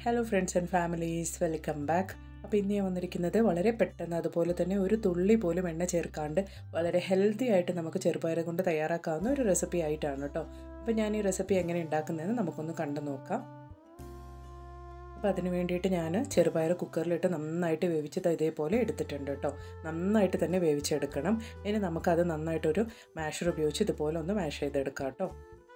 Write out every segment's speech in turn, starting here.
hello friends and families welcome back അപ്പോൾ ഇന്ന് ഞാൻ വന്നിരിക്കുന്നത് വളരെ പെട്ടെന്ന് അതുപോലെ തന്നെ ഒരു തുള്ളി പോലും എണ്ണ ചേർക്കാണ്ട് വളരെ ഹെൽത്തി ആയിട്ട് നമുക്ക് ചെറുപയർ കൊണ്ട് തയ്യാറാക്കാവുന്ന ഒരു റെസിപ്പി ആയിട്ടാണ് കേട്ടോ അപ്പോൾ ഞാൻ ഈ റെസിപ്പി എങ്ങനെ ഉണ്ടാക്കുന്നതെന്ന് നമുക്കൊന്ന് കണ്ടു നോക്കാം അപ്പോൾ അതിന് വേണ്ടിയിട്ട് ഞാൻ ചെറുപയർ കുക്കറിലിട്ട് നന്നായിട്ട് വേവിച്ചത് ഇതേപോലെ എടുത്തിട്ടുണ്ട് കേട്ടോ നന്നായിട്ട് തന്നെ വേവിച്ചെടുക്കണം ഇനി നമുക്കത് നന്നായിട്ടൊരു മാഷർ ഉപയോഗിച്ച് ഇതുപോലെ ഒന്ന് മാഷ് ചെയ്തെടുക്കാം കേട്ടോ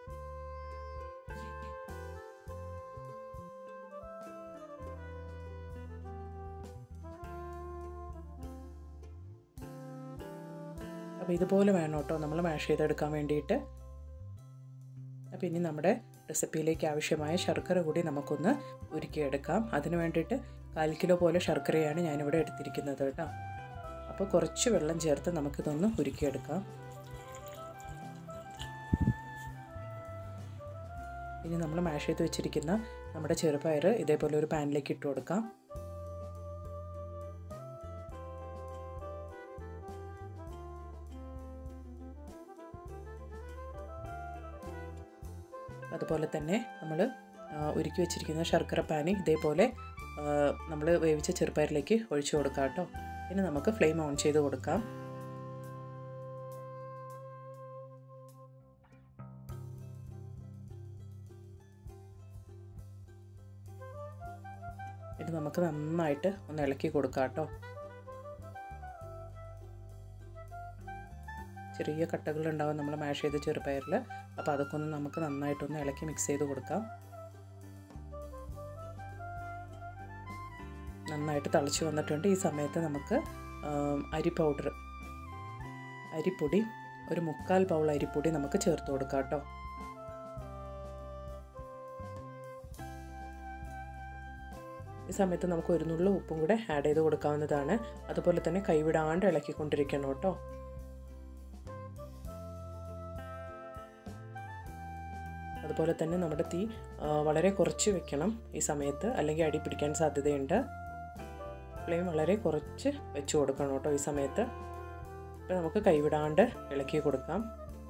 അപ്പോൾ ഇതുപോലെ വേണം കേട്ടോ നമ്മൾ മാഷ് ചെയ്തെടുക്കാൻ വേണ്ടിയിട്ട് അപ്പോൾ ഇനി നമ്മുടെ റെസിപ്പിയിലേക്ക് ആവശ്യമായ ശർക്കര കൂടി നമുക്കൊന്ന് ഉരുക്കിയെടുക്കാം അതിന് വേണ്ടിയിട്ട് കാൽ കിലോ പോലെ ശർക്കരയാണ് ഞാനിവിടെ എടുത്തിരിക്കുന്നത് കേട്ടോ അപ്പോൾ കുറച്ച് വെള്ളം ചേർത്ത് നമുക്കിതൊന്ന് ഉരുക്കിയെടുക്കാം ഇനി നമ്മൾ മാഷ് ചെയ്ത് വെച്ചിരിക്കുന്ന നമ്മുടെ ചെറുപയർ ഇതേപോലെ ഒരു പാനിലേക്ക് ഇട്ട് കൊടുക്കാം അതുപോലെ തന്നെ നമ്മൾ ഉരുക്കി വെച്ചിരിക്കുന്ന ശർക്കര പാനി ഇതേപോലെ നമ്മൾ വേവിച്ച ചെറുപയറിലേക്ക് ഒഴിച്ചു കൊടുക്കാം കേട്ടോ ഇനി നമുക്ക് ഫ്ലെയിം ഓൺ ചെയ്ത് കൊടുക്കാം ഇത് നമുക്ക് നന്നായിട്ട് ഒന്ന് ഇളക്കി കൊടുക്കാം കേട്ടോ ചെറിയ കട്ടകളുണ്ടാവും നമ്മൾ മാഷ് ചെയ്ത ചെറുപയറിൽ അപ്പോൾ അതൊക്കെ ഒന്ന് നമുക്ക് നന്നായിട്ടൊന്ന് ഇളക്കി മിക്സ് ചെയ്ത് കൊടുക്കാം നന്നായിട്ട് തളിച്ച് വന്നിട്ടുണ്ട് ഈ സമയത്ത് നമുക്ക് അരി പൗഡർ അരിപ്പൊടി ഒരു മുക്കാൽ ബൗൾ അരിപ്പൊടി നമുക്ക് ചേർത്ത് കൊടുക്കാം കേട്ടോ ഈ സമയത്ത് നമുക്ക് ഒരു നുള്ളു ഉപ്പും കൂടെ ആഡ് ചെയ്ത് കൊടുക്കാവുന്നതാണ് അതുപോലെ തന്നെ കൈവിടാണ്ട് ഇളക്കിക്കൊണ്ടിരിക്കണം കേട്ടോ അതുപോലെ തന്നെ നമ്മുടെ തീ വളരെ കുറച്ച് വെക്കണം ഈ സമയത്ത് അല്ലെങ്കിൽ അടി പിടിക്കാൻ സാധ്യതയുണ്ട് ഫ്ലെയിം വളരെ കുറച്ച് വെച്ച് കൊടുക്കണം കേട്ടോ ഈ സമയത്ത് ഇപ്പോൾ നമുക്ക് കൈവിടാണ്ട് ഇളക്കി കൊടുക്കാം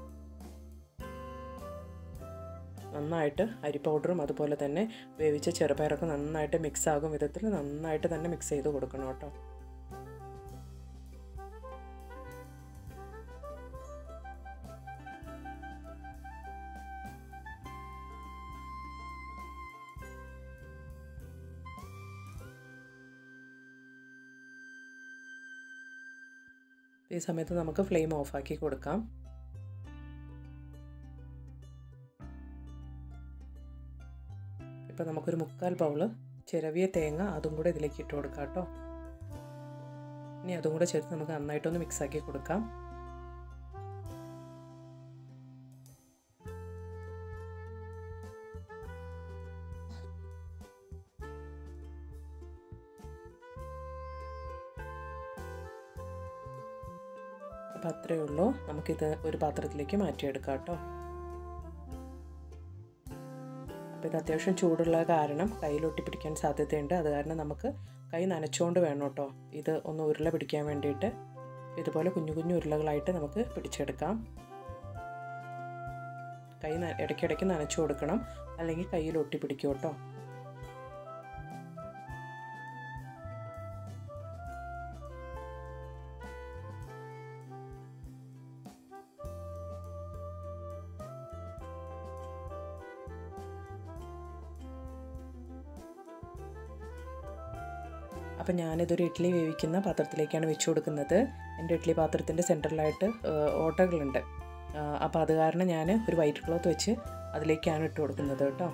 നന്നായിട്ട് അരി പൗഡറും അതുപോലെ തന്നെ വേവിച്ച ചെറുപയറൊക്കെ നന്നായിട്ട് മിക്സ് ആകും വിധത്തിൽ നന്നായിട്ട് തന്നെ മിക്സ് ചെയ്ത് കൊടുക്കണം കേട്ടോ ഈ സമയത്ത് നമുക്ക് ഫ്ലെയിം ഓഫാക്കി കൊടുക്കാം ഇപ്പം നമുക്കൊരു മുക്കാൽ ബൗള് ചിരവിയ തേങ്ങ അതും കൂടെ ഇതിലേക്ക് ഇട്ട് കൊടുക്കാം കേട്ടോ ഇനി അതും കൂടെ ചേർത്ത് നമുക്ക് നന്നായിട്ടൊന്ന് മിക്സാക്കി കൊടുക്കാം അപ്പോൾ അത്രയേ ഉള്ളൂ നമുക്കിത് ഒരു പാത്രത്തിലേക്ക് മാറ്റിയെടുക്കാം കേട്ടോ അപ്പോൾ ഇത് അത്യാവശ്യം ചൂടുള്ള കാരണം കയ്യിലൊട്ടി പിടിക്കാൻ സാധ്യതയുണ്ട് അത് കാരണം നമുക്ക് കൈ നനച്ചുകൊണ്ട് വേണം കേട്ടോ ഇത് ഒന്ന് ഉരുള പിടിക്കാൻ വേണ്ടിയിട്ട് ഇതുപോലെ കുഞ്ഞു കുഞ്ഞു ഉരുളകളായിട്ട് നമുക്ക് പിടിച്ചെടുക്കാം കൈ ഇടയ്ക്കിടയ്ക്ക് നനച്ചു കൊടുക്കണം അല്ലെങ്കിൽ കയ്യിൽ ഒട്ടി പിടിക്കും കേട്ടോ അപ്പം ഞാനിതൊരു ഇഡ്ഡലി വേവിക്കുന്ന പാത്രത്തിലേക്കാണ് വെച്ച് കൊടുക്കുന്നത് എൻ്റെ ഇഡ്ഡലി പാത്രത്തിൻ്റെ സെൻറ്ററിലായിട്ട് ഓട്ടകളുണ്ട് അപ്പോൾ അത് കാരണം ഞാൻ ഒരു വൈറ്റ് ക്ലോത്ത് വെച്ച് അതിലേക്കാണ് ഇട്ട് കൊടുക്കുന്നത് കേട്ടോ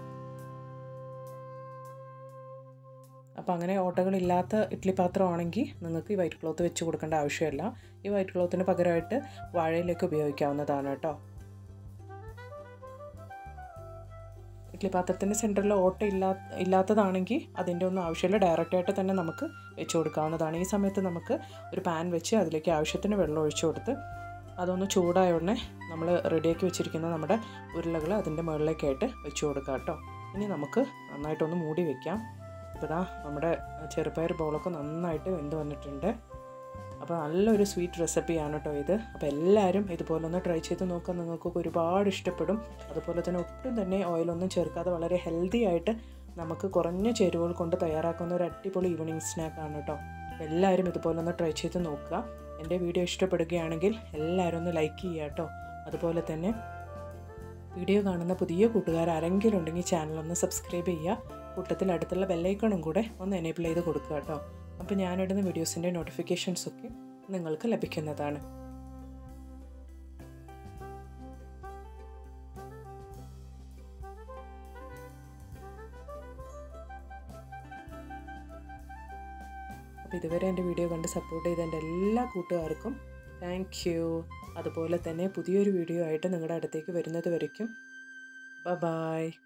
അപ്പോൾ അങ്ങനെ ഓട്ടകളില്ലാത്ത ഇഡ്ഡലി പാത്രമാണെങ്കിൽ നിങ്ങൾക്ക് ഈ വൈറ്റ് ക്ലോത്ത് വെച്ച് കൊടുക്കേണ്ട ആവശ്യമില്ല ഈ വൈറ്റ് ക്ലോത്തിന് പകരമായിട്ട് വാഴയിലേക്ക് ഉപയോഗിക്കാവുന്നതാണ് കേട്ടോ ഇഡ്ഡലി പാത്രത്തിൻ്റെ സെൻറ്ററിൽ ഓട്ട ഇല്ലാ ഇല്ലാത്തതാണെങ്കിൽ അതിൻ്റെ ഒന്നും ആവശ്യമില്ല ഡയറക്റ്റായിട്ട് തന്നെ നമുക്ക് വെച്ച് കൊടുക്കാവുന്നതാണ് ഈ സമയത്ത് നമുക്ക് ഒരു പാൻ വെച്ച് അതിലേക്ക് ആവശ്യത്തിന് വെള്ളം ഒഴിച്ചു കൊടുത്ത് അതൊന്ന് ചൂടായ ഉടനെ നമ്മൾ റെഡിയാക്കി വെച്ചിരിക്കുന്ന നമ്മുടെ ഉരുളകൾ അതിൻ്റെ മുകളിലേക്കായിട്ട് വെച്ച് കൊടുക്കാം കേട്ടോ ഇനി നമുക്ക് നന്നായിട്ടൊന്ന് മൂടി വയ്ക്കാം ഇപ്പോൾ ഇതാ നമ്മുടെ ചെറുപയർ ബോളൊക്കെ നന്നായിട്ട് വെന്ത് വന്നിട്ടുണ്ട് അപ്പോൾ നല്ലൊരു സ്വീറ്റ് റെസിപ്പിയാണ് കേട്ടോ ഇത് അപ്പോൾ എല്ലാവരും ഇതുപോലെ ഒന്ന് ട്രൈ ചെയ്ത് നോക്കാൻ നിങ്ങൾക്കൊക്കെ ഒരുപാട് ഇഷ്ടപ്പെടും അതുപോലെ തന്നെ ഒട്ടും തന്നെ ഓയിലൊന്നും ചേർക്കാതെ വളരെ ഹെൽത്തി ആയിട്ട് നമുക്ക് കുറഞ്ഞ ചേരുവകൾ കൊണ്ട് തയ്യാറാക്കുന്ന ഒരു അടിപൊളി ഈവനിങ് സ്നാക്കാണ് കേട്ടോ എല്ലാവരും ഇതുപോലെ ഒന്ന് ട്രൈ ചെയ്ത് നോക്കുക എൻ്റെ വീഡിയോ ഇഷ്ടപ്പെടുകയാണെങ്കിൽ എല്ലാവരും ഒന്ന് ലൈക്ക് ചെയ്യുക കേട്ടോ അതുപോലെ തന്നെ വീഡിയോ കാണുന്ന പുതിയ കൂട്ടുകാർ ആരെങ്കിലും ഉണ്ടെങ്കിൽ ചാനൽ ഒന്ന് സബ്സ്ക്രൈബ് ചെയ്യുക കൂട്ടത്തിൽ അടുത്തുള്ള ബെല്ലൈക്കണും കൂടെ ഒന്ന് എനേബിൾ ചെയ്ത് കൊടുക്കുക കേട്ടോ അപ്പോൾ ഞാനിടുന്ന വീഡിയോസിൻ്റെ നോട്ടിഫിക്കേഷൻസൊക്കെ നിങ്ങൾക്ക് ലഭിക്കുന്നതാണ് അപ്പോൾ ഇതുവരെ എൻ്റെ വീഡിയോ കണ്ട് സപ്പോർട്ട് ചെയ്ത എൻ്റെ എല്ലാ കൂട്ടുകാർക്കും താങ്ക് യു അതുപോലെ തന്നെ പുതിയൊരു വീഡിയോ ആയിട്ട് നിങ്ങളുടെ അടുത്തേക്ക് വരുന്നത് വരയ്ക്കും ബ ബായ്